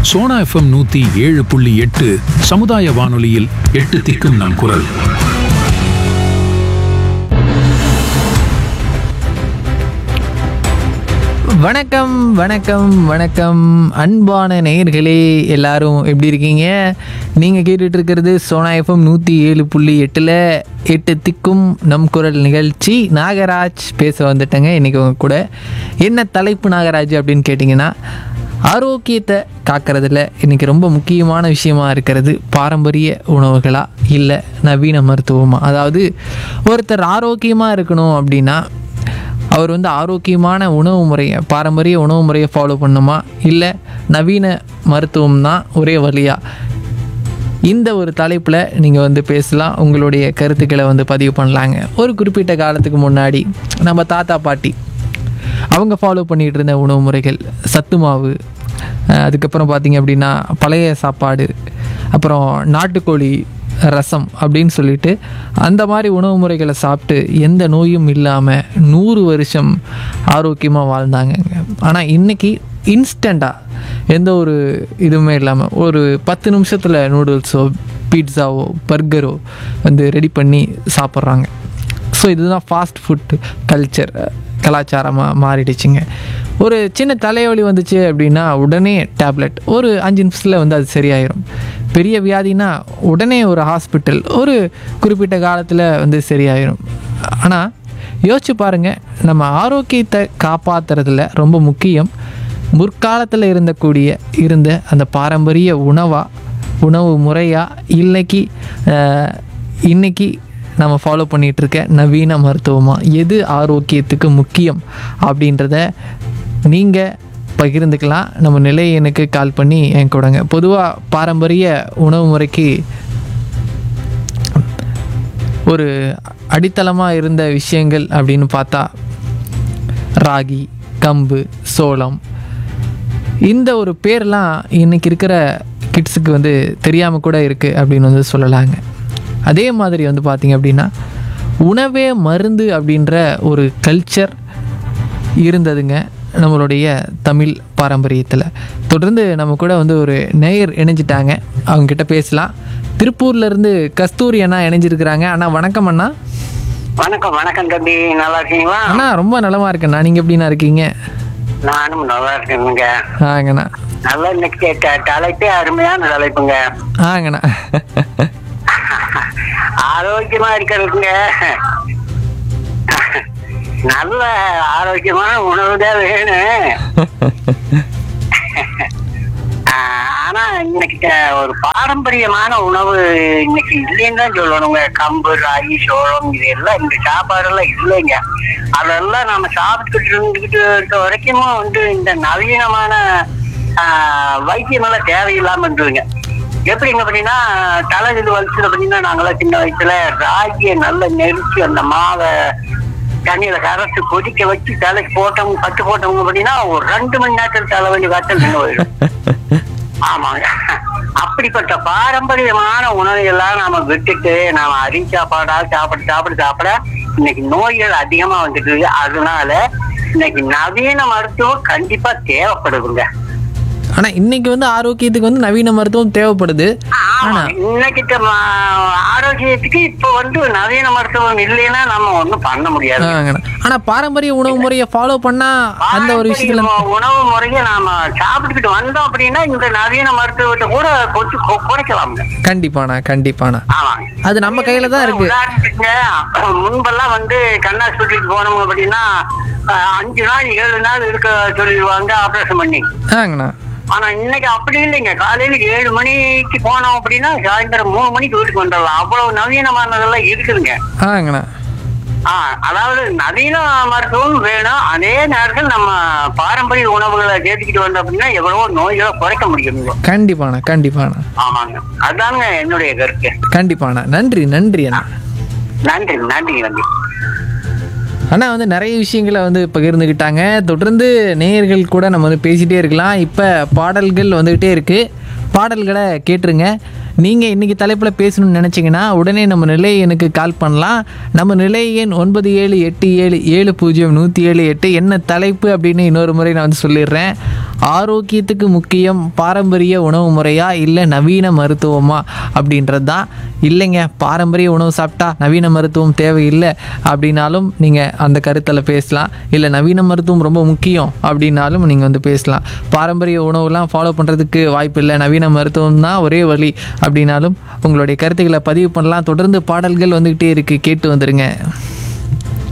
Sona FM நூத்தி ஏழு புள்ளி எட்டு சமுதாய வானொலியில் எட்டு திக்கும் நம் குரல் வணக்கம் வணக்கம் வணக்கம் அன்பான நேயர்களே எல்லாரும் எப்படி இருக்கீங்க நீங்கள் கேட்டுட்டு இருக்கிறது சோனா எஃப்எம் நூற்றி ஏழு புள்ளி எட்டில் எட்டு திக்கும் நம் குரல் நிகழ்ச்சி நாகராஜ் பேச வந்துட்டேங்க இன்றைக்கி உங்க கூட என்ன தலைப்பு நாகராஜ் அப்படின்னு கேட்டிங்கன்னா ஆரோக்கியத்தை காக்கிறதுல இன்றைக்கி ரொம்ப முக்கியமான விஷயமா இருக்கிறது பாரம்பரிய உணவுகளா இல்லை நவீன மருத்துவமா அதாவது ஒருத்தர் ஆரோக்கியமாக இருக்கணும் அப்படின்னா அவர் வந்து ஆரோக்கியமான உணவு முறையை பாரம்பரிய உணவு முறையை ஃபாலோ பண்ணுமா இல்லை நவீன மருத்துவம் தான் ஒரே வழியா இந்த ஒரு தலைப்பில் நீங்கள் வந்து பேசலாம் உங்களுடைய கருத்துக்களை வந்து பதிவு பண்ணலாங்க ஒரு குறிப்பிட்ட காலத்துக்கு முன்னாடி நம்ம தாத்தா பாட்டி அவங்க ஃபாலோ பண்ணிகிட்டு இருந்த உணவு முறைகள் சத்து மாவு அஹ் அதுக்கப்புறம் பார்த்தீங்க அப்படின்னா பழைய சாப்பாடு அப்புறம் நாட்டுக்கோழி ரசம் அப்படின்னு சொல்லிட்டு அந்த மாதிரி உணவு முறைகளை சாப்பிட்டு எந்த நோயும் இல்லாமல் நூறு வருஷம் ஆரோக்கியமாக வாழ்ந்தாங்கங்க ஆனால் இன்றைக்கி இன்ஸ்டண்ட்டாக எந்த ஒரு இதுவுமே இல்லாமல் ஒரு பத்து நிமிஷத்தில் நூடுல்ஸோ பீட்சாவோ பர்கரோ வந்து ரெடி பண்ணி சாப்பிட்றாங்க ஸோ இதுதான் ஃபாஸ்ட் ஃபுட் கல்ச்சர் கலாச்சாரமாக மாறிடுச்சுங்க ஒரு சின்ன தலைவலி வந்துச்சு அப்படின்னா உடனே டேப்லெட் ஒரு அஞ்சு நிமிஷத்தில் வந்து அது சரியாயிரும் பெரிய வியாதினா உடனே ஒரு ஹாஸ்பிட்டல் ஒரு குறிப்பிட்ட காலத்தில் வந்து சரியாயிரும் ஆனால் யோசிச்சு பாருங்கள் நம்ம ஆரோக்கியத்தை காப்பாற்றுறதுல ரொம்ப முக்கியம் முற்காலத்தில் இருந்தக்கூடிய இருந்த அந்த பாரம்பரிய உணவா உணவு முறையா இல்லைக்கு அஹ், இன்னைக்கு நம்ம ஃபாலோ பண்ணிகிட்டு இருக்க நவீன மருத்துவமா எது ஆரோக்கியத்துக்கு முக்கியம் அப்படின்றத நீங்கள் பகிர்ந்துக்கலாம் நம்ம நிலை எனக்கு கால் பண்ணி என் கூடங்க பொதுவாக பாரம்பரிய உணவு முறைக்கு ஒரு அடித்தளமாக இருந்த விஷயங்கள் அப்படின்னு பார்த்தா ராகி கம்பு சோளம் இந்த ஒரு பேர்லாம் இன்னைக்கு இருக்கிற கிட்ஸுக்கு வந்து தெரியாமல் கூட இருக்குது அப்படின்னு வந்து சொல்லலாங்க அதே மாதிரி வந்து பார்த்திங்க அப்படின்னா உணவே மருந்து அப்படின்ற ஒரு கல்ச்சர் இருந்ததுங்க நம்மளுடைய தமிழ் பாரம்பரியத்தில் தொடர்ந்து நம்ம கூட வந்து ஒரு நேயர் இணைஞ்சிட்டாங்க அவங்கக்கிட்ட பேசலாம் திருப்பூர்லேருந்து கஸ்தூரி அண்ணா இணைஞ்சிருக்கிறாங்க அண்ணா வணக்கம் அண்ணா வணக்கம் வணக்கம் தம்பி நல்லா இருக்கீங்களா அண்ணா ரொம்ப நலமா இருக்கேண்ணா நீங்கள் எப்படிண்ணா இருக்கீங்க நானும் நல்லா இருக்கேனுங்க ஆங்கண்ணா நல்லா இன்னைக்கு த- தலைப்பே அருமையான தலைப்புங்க ஆங்கண்ணா ஆரோக்கியமா இருக்கிறதுங்க நல்ல ஆரோக்கியமான உணவு தான் வேணும் ஆஹ், ஆனா இன்னைக்கு த- ஒரு பாரம்பரியமான உணவு இன்னைக்கு இல்லைன்னு தான் சொல்லணுங்க கம்பு ராகி சோளம் இது எல்லாம் இந்த சாப்பாடெல்லாம் இல்லைங்க அதெல்லாம் நம்ம சாப்பிட்டுக்கிட்டு இருந்துகிட்டு இருக்க வரைக்கும் வந்து இந்த நவீனமான ஆஹ், வைத்தியமெல்லாம் தேவையில்லாம இருந்ததுங்க எப்படிங்க அப்படின்னா தலை இது வலிச்சது அப்படின்னா நாங்களாம் சின்ன வயசுல ராகியை நல்லா நெரிச்சு அந்த மாவை தண்ணியில கரைச்சு கொதிக்க வச்சு தலைக்கு போட்டவங்க பட்டு போட்டவங்க அப்படின்னா ஒரு ரெண்டு மணி நேரத்தில் தலைவலி காய்ச்சல் நின்று போயிடும் ஆமாங்க அப்படிப்பட்ட பாரம்பரியமான உணவுகள்லாம் நாம விட்டுட்டு நாம அரி சாப்பாடா சாப்பிட சாப்பிட சாப்பிட இன்னைக்கு நோய்கள் அதிகமா வந்துட்டு இருக்கு அதனால இன்னைக்கு நவீன மருத்துவம் கண்டிப்பா தேவைப்படுதுங்க ஆனால் இன்னைக்கு வந்து ஆரோக்கியத்துக்கு வந்து நவீன மருத்துவம் தேவைப்படுது ஆமா, இன்னைக்கு த- ம- ஆரோக்கியத்துக்கு இப்ப வந்து நவீன மருத்துவம் இல்லைன்னா நம்ம ஒண்ணும் பண்ண முடியாது ஆங்கண்ணா ஆனால் பாரம்பரிய உணவு முறையை ஃபாலோ பண்ணால் அந்த ஒரு விஷயத்தில் பாரம்பரிய உணவு முறையை நாம சாப்பிட்டுக்கிட்டு வந்தோம் அப்படின்னா இந்த நவீன மருத்துவத்தை கூட கொஞ்சம் கு- குறைக்கலாம்ங்க கண்டிப்பாண்ணா கண்டிப்பாண்ணா ஆமாங்க அது நம்ம கையில் தான் இருக்கு உதாரணத்துக்கு முன்பெல்லாம் வந்து கண் ஆஸ்பத்திரிக்கு போனோம் அப்படின்னா அஹ், அஞ்சு நாள் ஏழு நாள் இருக்க சொல்லிடுவாங்க ஆபரேஷன் பண்ணி ஆங்கண்ணா ஆனா இன்னைக்கு அப்படி இல்லைங்க காலையில ஏழு மணிக்கு போனோம் அப்படின்னா சாயந்தரம் மூணு மணிக்கு வீட்டுக்கு வந்துடலாம் அவ்வளவு நவீனமானதெல்லாம் இருக்குதுங்க ஆங்கண்ணா ஆ, அதாவது நவீன மருத்துவம் வேணும் அதே நேரத்தில் நம்ம பாரம்பரிய உணவுகளை சேர்த்துக்கிட்டு வந்தோம் அப்படின்னா எவ்வளவோ நோய்களை குறைக்க முடியுங்க கண்டிப்பாண்ணா கண்டிப்பாண்ணா ஆமாங்க அதாங்க என்னுடைய கருத்து கண்டிப்பாண்ணா நன்றி நன்றி அண்ணா நன்றி நன்றி நன்றி அண்ணா வந்து நிறைய விஷயங்களை வந்து பகிர்ந்துக்கிட்டாங்க தொடர்ந்து நேயர்கள் கூட நம்ம வந்து பேசிகிட்டே இருக்கலாம் இப்போ பாடல்கள் வந்துக்கிட்டே இருக்குது பாடல்களை கேட்டுருங்க நீங்கள் இன்றைக்கி தலைப்பில் பேசணும்னு நினச்சிங்கன்னா உடனே நம்ம நிலை எனக்கு கால் பண்ணலாம் நம்ம நிலை எண் ஒன்பது ஏழு எட்டு ஏழு ஏழு பூஜ்ஜியம் நூற்றி ஏழு எட்டு என்ன தலைப்பு அப்படின்னு இன்னொரு முறை நான் வந்து சொல்லிடுறேன் ஆரோக்கியத்துக்கு முக்கியம் பாரம்பரிய உணவு முறையா இல்லை நவீன மருத்துவமா அப்படின்றது தான் இல்லைங்க பாரம்பரிய உணவு சாப்பிட்டா நவீன மருத்துவம் தேவையில்லை அப்படின்னாலும் நீங்கள் அந்த கருத்தில் பேசலாம் இல்லை நவீன மருத்துவம் ரொம்ப முக்கியம் அப்படின்னாலும் நீங்கள் வந்து பேசலாம் பாரம்பரிய உணவுலாம் ஃபாலோ பண்ணுறதுக்கு வாய்ப்பு இல்லை நவீன மருத்துவம் தான் ஒரே வழி அப்படின்னாலும் உங்களுடைய கருத்துக்களை பதிவு பண்ணலாம் தொடர்ந்து பாடல்கள் வந்துக்கிட்டே இருக்குது கேட்டு வந்துடுங்க